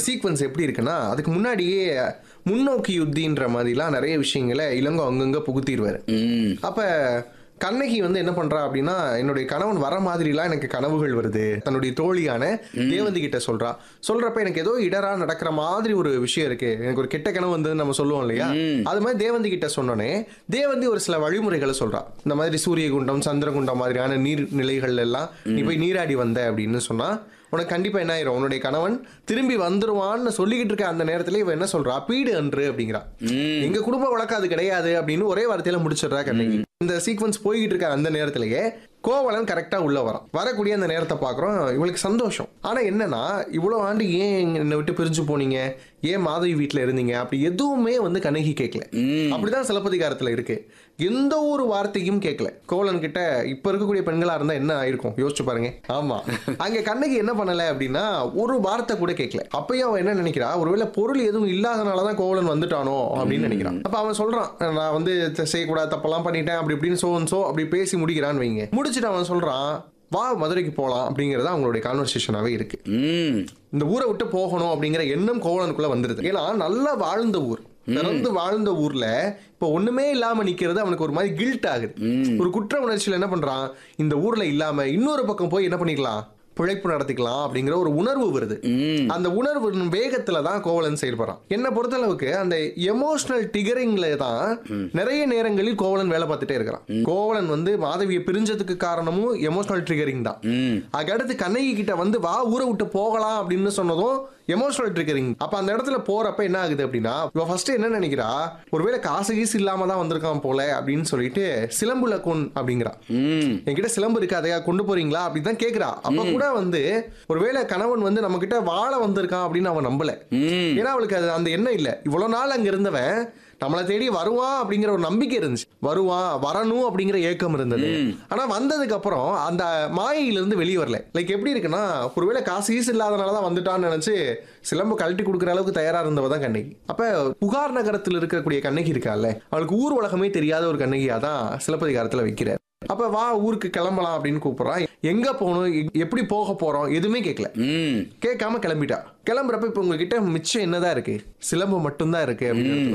sequence எப்படி இருக்குன்னா அதுக்கு முன்னாடியே முன்னோக்கி யுத்தின்ற மாதிரிலாம் நிறைய விஷயங்களை இளங்கோ அங்கங்க புகுத்திடுவாரு ம் அப்ப கண்ணகி வந்து என்ன பண்றா அப்படின்னா என்னுடைய கணவன் வர மாதிரிலாம் எனக்கு கனவுகள் வருது தன்னுடைய தோழியான தேவந்தி கிட்ட சொல்றா சொல்றப்ப எனக்கு ஏதோ இடரா நடக்கிற மாதிரி ஒரு விஷயம் இருக்கு எனக்கு ஒரு கெட்ட கனவு வந்து நம்ம சொல்லுவோம் இல்லையா அது மாதிரி தேவந்தி கிட்ட சொன்னோனே தேவந்தி ஒரு சில வழிமுறைகளை சொல்றா இந்த மாதிரி சூரியகுண்டம் சந்திரகுண்டம் மாதிரியான நீர் நிலைகள் எல்லாம் நீ போய் நீராடி வந்த அப்படின்னு சொன்னா உனக்கு கண்டிப்பா என்ன ஆயிரும் உன்னுடைய கணவன் திரும்பி வந்துருவான்னு சொல்லிக்கிட்டு இருக்க அந்த நேரத்துல இவ என்ன சொல்றா பீடு அன்று அப்படிங்கிறா எங்க குடும்ப வழக்கம் அது கிடையாது அப்படின்னு ஒரே வார்த்தையில முடிச்சிடுறா கண்ணகி இந்த சீக்வன்ஸ் போய்கிட்டு இருக்க அந்த நேரத்திலேயே கோவலன் கரெக்டா உள்ள வரான் வரக்கூடிய அந்த நேரத்தை பாக்குறோம் இவளுக்கு சந்தோஷம் ஆனா என்னன்னா இவ்வளவு ஆண்டு ஏன் என்னை விட்டு பிரிஞ்சு போனீங்க ஏன் மாதவி வீட்டுல இருந்தீங்க அப்படி எதுவுமே வந்து கண்ணகி கேட்கல அப்படிதான் சிலப்பதிகாரத்துல இருக்கு எந்த ஒரு வார்த்தையும் கேட்கல கோவலன் கிட்ட இப்ப இருக்கக்கூடிய பெண்களா இருந்தா என்ன ஆயிருக்கும் யோசிச்சு பாருங்க ஆமா அங்க கண்ணகி என்ன பண்ணல அப்படின்னா ஒரு வார்த்தை கூட கேட்கல அப்பயும் அவன் என்ன நினைக்கிறா ஒருவேளை பொருள் எதுவும் இல்லாதனாலதான் கோவலன் வந்துட்டானோ அப்படின்னு நினைக்கிறான் அப்ப அவன் சொல்றான் நான் வந்து த- செய்யக்கூடாது தப்பெல்லாம் பண்ணிட்டேன் அப்படி இப்படின்னு சோ சோ அப்படி பேசி முடிக்கிறான்னு வைங்க முடிச்சுட்டு அவன் சொல்றான் வா மதுரைக்கு போலாம் அப்படிங்கறது அவங்களுடைய கான்வர்சேஷனாவே இருக்கு ம் இந்த ஊரை விட்டு போகணும் அப்படிங்கிற எண்ணம் கோவலனுக்குள்ள வந்துருது ஏன்னா நல்லா வாழ்ந்த ஊர் பிறந்து வாழ்ந்த ஊர்ல இப்ப ஒண்ணுமே இல்லாம நிக்கிறது அவனுக்கு ஒரு மாதிரி கில்ட் ஆகுது ஒரு குற்ற உணர்ச்சியில என்ன பண்றான் இந்த ஊர்ல இல்லாம இன்னொரு பக்கம் போய் என்ன பண்ணிக்கலாம் பிழைப்பு நடத்திக்கலாம் அப்படிங்கிற ஒரு உணர்வு வருது அந்த உணர்வு வேகத்துல தான் கோவலன் செயல்படுறான் என்ன பொறுத்தளவுக்கு அந்த எமோஷனல் டிகரிங்ல தான் நிறைய நேரங்களில் கோவலன் வேலை பார்த்துட்டே இருக்கிறான் கோவலன் வந்து மாதவியை பிரிஞ்சதுக்கு காரணமும் எமோஷனல் ட்ரிகரிங் தான் ம் அதுக்கடுத்து கண்ணகி கிட்ட வந்து வா ஊரை விட்டு போகலாம் அப்படின்னு சொன்னதும் எமோஷனல் ட்ரிகரிங் அப்ப அந்த இடத்துல போறப்ப என்ன ஆகுது அப்படின்னா இவ ஃபர்ஸ்ட் என்ன நினைக்கிறா ஒருவேளை காசு கீசு இல்லாம தான் வந்திருக்கான் போல அப்படின்னு சொல்லிட்டு சிலம்புல கொன் அப்படிங்கிறா ம் என்கிட்ட சிலம்பு இருக்கு அதையா கொண்டு போறீங்களா அப்படின்னு தான் கேக்குறா அப்ப கூட வந்து ஒருவேளை கணவன் வந்து நம்ம கிட்ட வாழ வந்திருக்கான் அப்படின்னு அவன் நம்பல ம் ஏன்னா அவளுக்கு அது அந்த எண்ணம் இல்ல இவ்வளவு நாள் அங்க இருந்தவன் நம்மளை தேடி வருவான் அப்படிங்கிற ஒரு நம்பிக்கை இருந்துச்சு வருவான் வரணும் அப்படிங்கிற ஏக்கம் இருந்தது ஆனா வந்ததுக்கு அப்புறம் அந்த மாயையில இருந்து வெளியே வரல லைக் எப்படி இருக்குன்னா ஒருவேளை காசு ஈசு இல்லாதனாலதான் வந்துட்டான்னு நினைச்சு சிலம்பு கழட்டி கொடுக்குற அளவுக்கு தயாரா இருந்தவ தான் கண்ணகி அப்ப புகார் நகரத்தில் இருக்கக்கூடிய கண்ணகி இருக்கால்ல அவளுக்கு ஊர் உலகமே தெரியாத ஒரு கண்ணகியா தான் சிலப்பதிகாரத்துல வைக்கிறார் அப்ப வா ஊருக்கு கிளம்பலாம் அப்படின்னு கூப்பிடுறான் எங்க போகணும் எ- எப்படி போக போறோம் எதுவுமே கேட்கல ம் கேட்காம கிளம்பிட்டா கிளம்புறப்ப இப்ப உங்ககிட்ட மிச்சம் என்னதான் இருக்கு சிலம்பு மட்டும்தான் இருக்கு அப்படின்னு